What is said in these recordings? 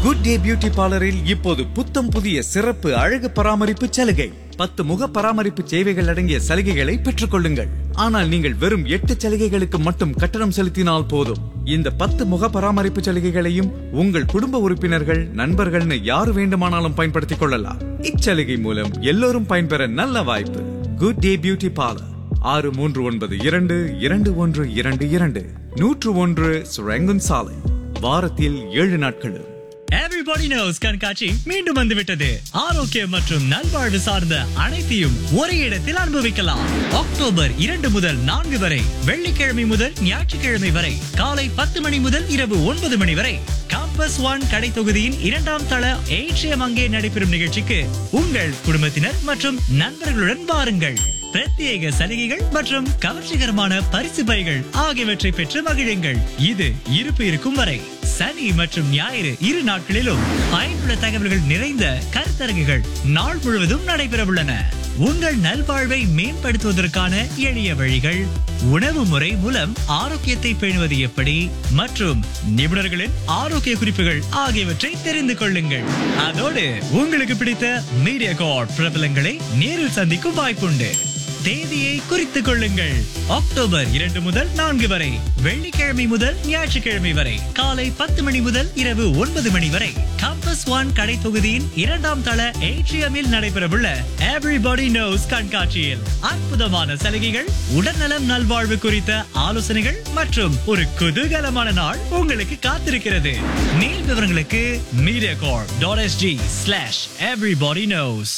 good day beauty பார்லரில் இப்போது புத்தம் புதிய சிறப்பு அழகு பராமரிப்பு சலுகை பத்து முக பராமரிப்பு சேவைகள் அடங்கிய சலுகைகளை பெற்றுக் கொள்ளுங்கள் ஆனால் நீங்கள் வெறும் எட்டு சலுகைகளுக்கு மட்டும் கட்டணம் செலுத்தினால் போதும் இந்த பத்து முக பராமரிப்பு சலுகைகளையும் உங்கள் குடும்ப உறுப்பினர்கள் நண்பர்கள்னு யாரு வேண்டுமானாலும் பயன்படுத்திக் கொள்ளலாம் இச்சலுகை மூலம் எல்லோரும் பயன்பெற நல்ல வாய்ப்பு குட் டே பியூட்டி பார்லர் ஆறு மூன்று ஒன்பது இரண்டு இரண்டு ஒன்று இரண்டு இரண்டு நூற்று ஒன்று சுரங்கன் சாலை வாரத்தில் ஏழு நாட்களும் எவ்ரிபடி knows கண்காட்சி மீண்டும் வந்துவிட்டது ஆரோக்கியம் மற்றும் நல்வாழ்வு சார்ந்த அனைத்தையும் ஒரே இடத்தில் அனுபவிக்கலாம் அக்டோபர் இரண்டு முதல் நான்கு வரை வெள்ளிக்கிழமை முதல் ஞாயிற்றுக்கிழமை வரை காலை பத்து மணி முதல் இரவு ஒன்பது மணி வரை காம்பஸ் ஒன் கடை தொகுதியின் இரண்டாம் தள ஏற்றியம் அங்கே நடைபெறும் நிகழ்ச்சிக்கு உங்கள் குடும்பத்தினர் மற்றும் நண்பர்களுடன் வாருங்கள் பிரத்யேக சலுகைகள் மற்றும் கவர்ச்சிகரமான பரிசு பைகள் ஆகியவற்றை பெற்று மகிழுங்கள் இது இருப்பு இருக்கும் வரை சனி மற்றும் ஞாயிறு இரு நாட்களிலும் பயனுள்ள தகவல்கள் நிறைந்த கருத்தரங்குகள் நாள் முழுவதும் நடைபெறவுள்ளன உங்கள் நல்வாழ்வை மேம்படுத்துவதற்கான எளிய வழிகள் உணவு முறை மூலம் ஆரோக்கியத்தை பேணுவது எப்படி மற்றும் நிபுணர்களின் ஆரோக்கிய குறிப்புகள் ஆகியவற்றை தெரிந்து கொள்ளுங்கள் அதோடு உங்களுக்கு பிடித்த மீடியா கார்ட் பிரபலங்களை நேரில் சந்திக்கும் வாய்ப்புண்டு தேதியை குறித்துக் கொள்ளுங்கள் அக்டோபர் இரண்டு முதல் நான்கு வரை வெள்ளிக்கிழமை முதல் ஞாயிற்றுக்கிழமை வரை காலை பத்து மணி முதல் இரவு ஒன்பது மணி வரை கம்பஸ் ஒன் கடை தொகுதியின் இரண்டாம் தள ஏட்ரியமில் நடைபெறவுள்ள எவ்ரிபடி நோஸ் கண்காட்சியில் அற்புதமான சலுகைகள் உடல்நலம் நல்வாழ்வு குறித்த ஆலோசனைகள் மற்றும் ஒரு குதூகலமான நாள் உங்களுக்கு காத்திருக்கிறது மேல் விவரங்களுக்கு media corp dot SG slash everybody knows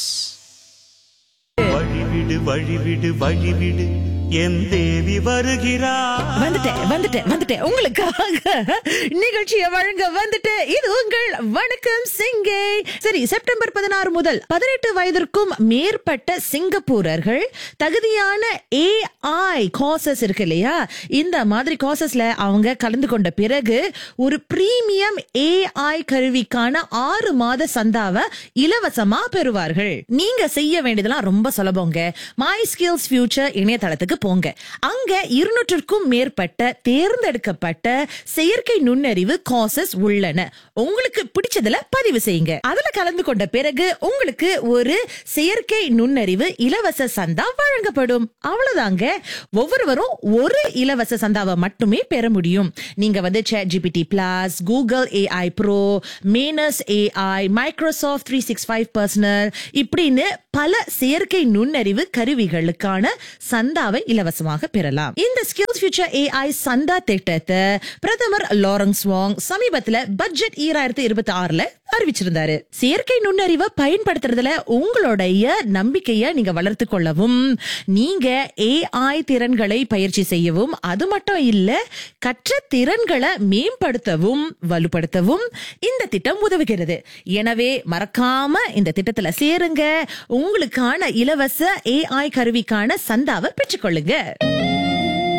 வழிவிடு வழிவிடு வழிவிடு என் தேவி வருகிறார் வந்துட்டேன் வந்துட்டேன் வந்துட்டேன் உங்களுக்காக நிகழ்ச்சியை வழங்க வந்துட்டேன் இது உங்கள் வணக்கம் சிங்கை சரி செப்டம்பர் பதினாறு முதல் பதினெட்டு வயதிற்கும் மேற்பட்ட சிங்கப்பூரர்கள் தகுதியான ஏஐ கோர்சஸ் இருக்கு இல்லையா இந்த மாதிரி கோர்சஸ்ல அவங்க கலந்து கொண்ட பிறகு ஒரு பிரீமியம் ஏஐ கருவிக்கான ஆறு மாத சந்தாவை இலவசமா பெறுவார்கள் நீங்க செய்ய வேண்டியதெல்லாம் ரொம்ப சுலபங்க மை ஸ்கில்ஸ் ஃபியூச்சர் இணையதளத்துக்கு போங்க அங்க இருநூற்றுக்கும் மேற்பட்ட தேர்ந்தெடுக்கப்பட்ட செயற்கை நுண்ணறிவு கோர்சஸ் உள்ளன உங்களுக்கு பிடிச்சதுல பதிவு செய்யுங்க அதுல கலந்து கொண்ட பிறகு உங்களுக்கு ஒரு செயற்கை நுண்ணறிவு இலவச சந்தா வழங்கப்படும் அவ்வளவுதாங்க ஒவ்வொருவரும் ஒரு இலவச சந்தாவை மட்டுமே பெற முடியும் நீங்க வந்து chat GPT plus Google AI pro Manus AI Microsoft three six five personal இப்படின்னு பல செயற்கை நுண்ணறிவு கருவிகளுக்கான சந்தாவை இலவசமாக பெறலாம் இந்த ஸ்கில்ஸ் ஃபியூச்சர் ஏஐ சந்தா திட்டத்தை பிரதமர் லாரன்ஸ் வாங் சமீபத்துல பட்ஜெட் ஈராயிரத்தி இருபத்தி ஆறுல அறிவிச்சிருந்தாரு செயற்கை நுண்ணறிவை பயன்படுத்துறதுல உங்களுடைய நம்பிக்கைய நீங்க வளர்த்து கொள்ளவும் நீங்க ஏஐ திறன்களை பயிற்சி செய்யவும் அது மட்டும் இல்ல கற்ற திறன்களை மேம்படுத்தவும் வலுப்படுத்தவும் இந்த திட்டம் உதவுகிறது எனவே மறக்காம இந்த திட்டத்துல சேருங்க உங்களுக்கான இலவச ஏஐ கருவிக்கான சந்தாவை பெற்றுக்கொள்ளுங்க